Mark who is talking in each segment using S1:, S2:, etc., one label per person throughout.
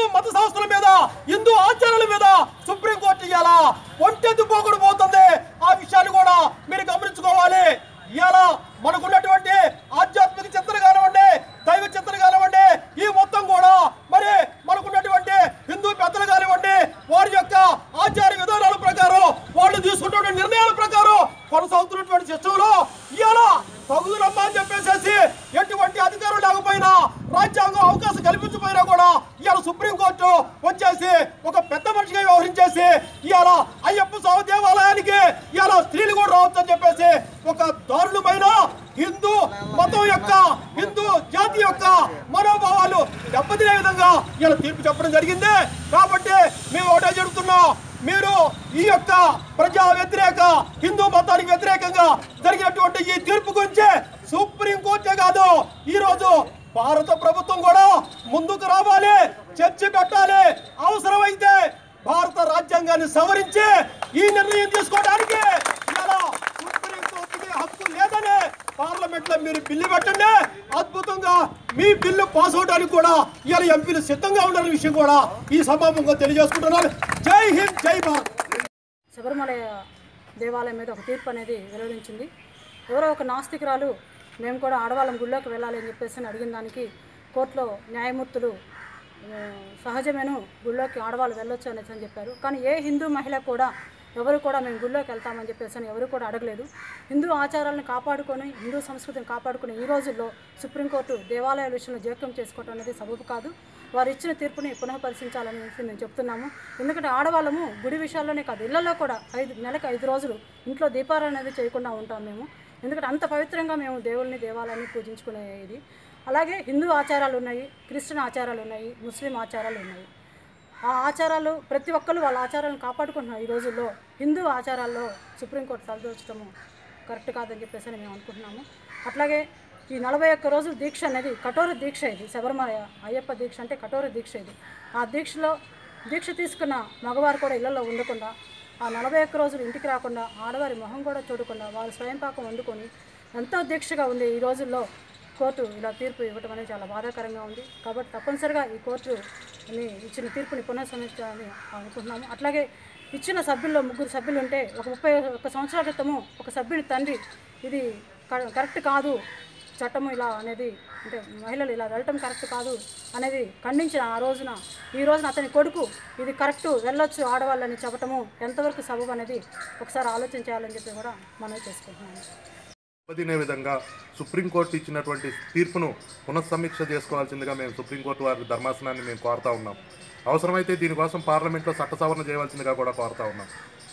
S1: మత సంస్థల మీద హిందూ ఆచారాల మీద సుప్రీంకోర్టు ఇవాళ ఒంటెద్దు పోకుండా పోతుంది ఆ విషయాన్ని కూడా మీరు గమనించుకోవాలి ఇవాళ మనకున్నటువంటి ఆధ్యాత్మిక చింతన కానివ్వండి దైవ చింతన కానివ్వండి ఈ మొత్తం కూడా మరి మనకున్నటువంటి హిందూ పెద్దలు కానివ్వండి వారి యొక్క ఆచార విధానాల ప్రకారం వాళ్ళు తీసుకున్నటువంటి నిర్ణయాల ప్రకారం కొనసాగుతున్నటువంటి సిస్టంలో ఇవాళ తగుదులమ్మా అని చెప్పేసేసి ఎటువంటి అధికారం లేకపోయినా రాజ్యాంగం అవకాశం కల్పించకపోయినా కూడా ఇవాళ సుప్రీంకోర్టు వచ్చేసి ఒక పెద్ద మనిషిగా వ్యవహరించేసి ఇవాళ అయ్యప్ప స్వామి దేవాలయానికి ఇవాళ స్త్రీలు కూడా రావచ్చు అని చెప్పేసి ఒక దారుణమైన హిందూ మతం యొక్క హిందూ జాతి యొక్క మనోభావాలు దెబ్బతినే విధంగా ఇలా తీర్పు చెప్పడం జరిగింది కాబట్టి మేము ఒకటే చెబుతున్నాం మీరు ఈ యొక్క ప్రజా వ్యతిరేక హిందూ మతానికి వ్యతిరేకంగా జరిగినటువంటి ఈ తీర్పు గురించి సుప్రీం కోర్టే కాదు ఈ రోజు భారత ప్రభుత్వం కూడా ముందుకు రావాలి చర్చ పెట్టాలి అవసరమైతే భారత రాజ్యాంగాన్ని సవరించి ఈ నిర్ణయం తీసుకోవడానికి ఇలా సుప్రీం కోర్టుకి హక్కు లేదని పార్లమెంట్ లో మీరు బిల్లు పెట్టండి అద్భుతంగా మీ బిల్లు పాస్ అవడానికి కూడా ఇలా ఎంపీలు సిద్ధంగా ఉండాలనే విషయం కూడా ఈ సభాముఖంగా తెలియజేసుకుంటున్నాను జై హింద్ జై భారత్
S2: శబరిమల దేవాలయం మీద ఒక తీర్పు అనేది వెలువరించింది ఎవరో ఒక నాస్తికురాలు మేము కూడా ఆడవాళ్ళం గుళ్ళోకి వెళ్ళాలి అని చెప్పేసి అని అడిగిన దానికి కోర్టులో న్యాయమూర్తులు ఆ, సహజమేను గుళ్ళోకి ఆడవాళ్ళు వెళ్ళొచ్చు అనేసి అని చెప్పారు కానీ ఏ హిందూ మహిళ కూడా ఎవరు కూడా మేము గుళ్ళోకి వెళ్తామని చెప్పేసి అని ఎవరు కూడా అడగలేదు హిందూ ఆచారాలను కాపాడుకొని హిందూ సంస్కృతిని కాపాడుకునే ఈ రోజుల్లో సుప్రీంకోర్టు దేవాలయాల విషయంలో జోక్యం చేసుకోవడం అనేది సబబు కాదు వారు ఇచ్చిన తీర్పుని పునః పరిశీలించాలనేసి మేము చెప్తున్నాము ఎందుకంటే ఆడవాళ్ళము గుడి విషయాల్లోనే కాదు ఇళ్లలో కూడా ఐదు నెలకు ఐదు రోజులు ఇంట్లో దీపారాధన అనేది చేయకుండా ఉంటాం మేము ఎందుకంటే అంత పవిత్రంగా మేము దేవుల్ని దేవాలయాన్ని పూజించుకునే ఇది అలాగే హిందూ ఆచారాలు ఉన్నాయి క్రిస్టియన్ ఆచారాలు ఉన్నాయి ముస్లిం ఆచారాలు ఉన్నాయి ఆ ఆచారాలు ప్రతి ఒక్కరు వాళ్ళ ఆచారాలను కాపాడుకుంటున్నారు ఈ రోజుల్లో హిందూ ఆచారాల్లో సుప్రీంకోర్టు తలదోచడము కరెక్ట్ కాదని చెప్పేసి అని మేము అనుకుంటున్నాము అట్లాగే ఈ నలభై ఒక్క రోజుల దీక్ష అనేది కఠోర దీక్ష ఇది శబరిమల అయ్యప్ప దీక్ష అంటే కఠోర దీక్ష ఇది ఆ దీక్షలో దీక్ష తీసుకున్న మగవారు కూడా ఇళ్లలో ఉండకుండా ఆ నలభై ఒక్క రోజులు ఇంటికి రాకుండా ఆడవారి మొహం కూడా చూడకుండా వారు స్వయం పాకం వండుకొని ఎంతో దీక్షగా ఉంది ఈ రోజుల్లో కోర్టు ఇలా తీర్పు ఇవ్వటం అనేది చాలా బాధాకరంగా ఉంది కాబట్టి తప్పనిసరిగా ఈ కోర్టు ని ఇచ్చిన తీర్పుని పునఃసమీక్షించాలని అనుకుంటున్నాము అట్లాగే ఇచ్చిన సభ్యుల్లో ముగ్గురు సభ్యులు ఉంటే ఒక ముప్పై ఒక్క సంవత్సరాల క్రితము ఒక సభ్యుడి తండ్రి ఇది క- కరెక్ట్ కాదు చట్టము ఇలా అనేది అంటే మహిళలు ఇలా వెళ్ళటం కరెక్ట్ కాదు అనేది ఖండించిన ఆ రోజున ఈ రోజున అతని కొడుకు ఇది కరెక్ట్ వెళ్ళొచ్చు ఆడవాళ్ళని చెప్పటము ఎంతవరకు సబబు అనేది ఒకసారి ఆలోచించాలని చెప్పి కూడా మనం చేసుకుంటున్నాము
S3: దెబ్బతినే విధంగా సుప్రీంకోర్టు ఇచ్చినటువంటి తీర్పును పునఃసమీక్ష చేసుకోవాల్సిందిగా మేము సుప్రీంకోర్టు వారి ధర్మాసనాన్ని మేము కోరుతా ఉన్నాం అవసరమైతే దీనికోసం పార్లమెంట్లో చట్ట సవరణ చేయవలసిందిగా కూడా కోరుతా ఉన్నాం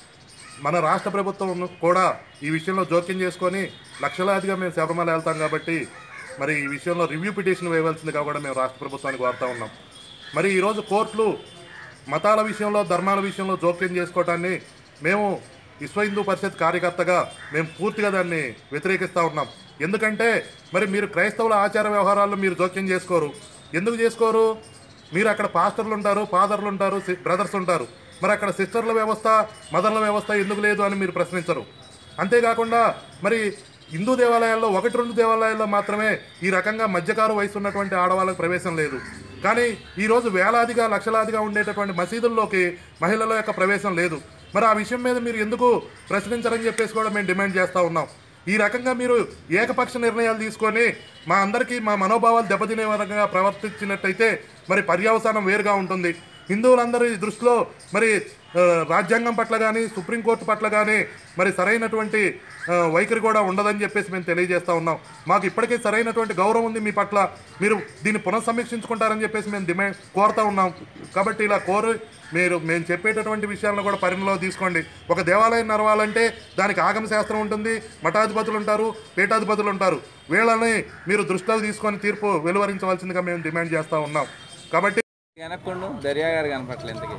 S3: మన రాష్ట్ర ప్రభుత్వం కూడా ఈ విషయంలో జోక్యం చేసుకొని లక్షలాదిగా మేము శబరిమల వెళ్తాం కాబట్టి మరి ఈ విషయంలో రివ్యూ పిటిషన్ వేయవలసిందిగా కూడా మేము రాష్ట్ర ప్రభుత్వానికి కోరుతా ఉన్నాం మరి ఈరోజు కోర్టులు మతాల విషయంలో ధర్మాల విషయంలో జోక్యం చేసుకోవటాన్ని మేము విశ్వ హిందూ పరిషత్ కార్యకర్తగా మేము పూర్తిగా దాన్ని వ్యతిరేకిస్తూ ఉన్నాం ఎందుకంటే మరి మీరు క్రైస్తవుల ఆచార వ్యవహారాల్లో మీరు జోక్యం చేసుకోరు ఎందుకు చేసుకోరు మీరు అక్కడ పాస్టర్లు ఉంటారు ఫాదర్లు ఉంటారు సి- బ్రదర్స్ ఉంటారు మరి అక్కడ సిస్టర్ల వ్యవస్థ మదర్ల వ్యవస్థ ఎందుకు లేదు అని మీరు ప్రశ్నించరు అంతేకాకుండా మరి హిందూ దేవాలయాల్లో ఒకటి రెండు దేవాలయాల్లో మాత్రమే ఈ రకంగా మధ్యకారు వయసు ఉన్నటువంటి ఆడవాళ్ళకు ప్రవేశం లేదు కానీ ఈరోజు వేలాదిగా లక్షలాదిగా ఉండేటటువంటి మసీదుల్లోకి మహిళల యొక్క ప్రవేశం లేదు మరి ఆ విషయం మీద మీరు ఎందుకు ప్రశ్నించరని చెప్పేసి కూడా మేము డిమాండ్ చేస్తూ ఉన్నాం ఈ రకంగా మీరు ఏకపక్ష నిర్ణయాలు తీసుకొని మా అందరికీ మా మనోభావాలు దెబ్బతినే విధంగా ప్రవర్తించినట్టయితే మరి పర్యవసానం వేరుగా ఉంటుంది హిందువులందరి దృష్టిలో మరి ఆ, రాజ్యాంగం పట్ల కానీ సుప్రీంకోర్టు పట్ల కానీ మరి సరైనటువంటి ఆ, వైఖరి కూడా ఉండదని చెప్పేసి మేము తెలియజేస్తా ఉన్నాం మాకు ఇప్పటికే సరైనటువంటి గౌరవం ఉంది మీ పట్ల మీరు దీన్ని పునఃసమీక్షించుకుంటారని చెప్పేసి మేము డిమాండ్ కోరుతా ఉన్నాం కాబట్టి ఇలా కోరు మీరు మేము చెప్పేటటువంటి విషయాలను కూడా పరిగణలో తీసుకోండి ఒక దేవాలయం నడవాలంటే దానికి ఆగమ శాస్త్రం ఉంటుంది మఠాధిపతులు ఉంటారు పీఠాధిపతులు ఉంటారు వీళ్ళని మీరు దృష్టిలో తీసుకొని తీర్పు వెలువరించవలసిందిగా మేము డిమాండ్ చేస్తూ ఉన్నాం కాబట్టి
S4: వెనక్కుండు దర్యా గారు కనపట్లే ఇంతకి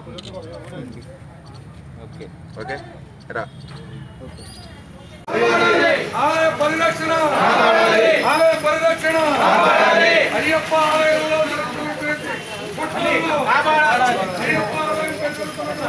S4: ఓకే
S3: ఓకే రా
S5: ఆలయ పరిరక్షణ ఆలయ పరిరక్షణ అయ్యప్ప ఆలయంలో జరుగుతున్నటువంటి కుట్రలను అయ్యప్ప ఆలయం జరుగుతున్న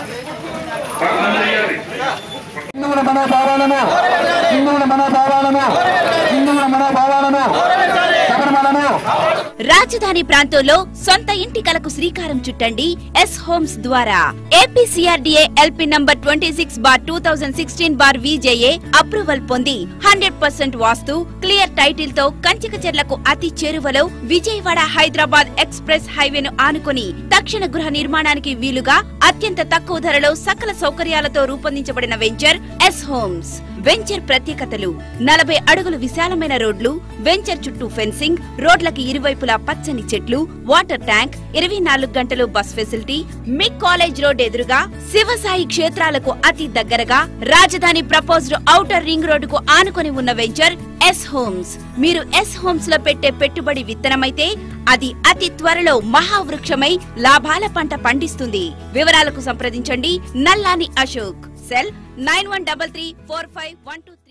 S6: హిందువుల మనోభావాలను హిందువుల మనోభావాలను హిందువుల మనోభావాలను శబరిమలను
S7: రాజధాని ప్రాంతంలో సొంత ఇంటి కలకు శ్రీకారం చుట్టండి ఎస్ హోమ్స్ ద్వారా APCRDA LP number twenty six bar two thousand sixteen bar VJA approval పొంది hundred percent vastu clear title తో కంచికచెర్లకు అతి చేరువలో విజయవాడ హైదరాబాద్ ఎక్స్ప్రెస్ హైవేను ఆనుకుని తక్షణ గృహ నిర్మాణానికి వీలుగా అత్యంత తక్కువ ధరలో సకల సౌకర్యాలతో రూపొందించబడిన వెంచర్ ఎస్ హోమ్స్ వెంచర్ ప్రత్యేకతలు నలభై అడుగులు విశాలమైన రోడ్లు వెంచర్ చుట్టూ ఫెన్సింగ్ రోడ్లకి ఇరువైపులా పచ్చని చెట్లు వాటర్ ట్యాంక్ ఇరవై నాలుగు గంటలు bus facility MIC college road ఎదురుగా శివసాయి క్షేత్రాలకు అతి దగ్గరగా రాజధాని ప్రపోజ్డ్ ఔటర్ రింగ్ రోడ్డుకు ఆనుకొని ఉన్న వెంచర్ ఎస్ హోమ్స్ మీరు ఎస్ హోమ్స్ లో పెట్టే పెట్టుబడి విత్తనమైతే అది అతి త్వరలో మహావృక్షమై లాభాల పంట పండిస్తుంది వివరాలకు సంప్రదించండి Nallani Ashok cell nine one double three four five one two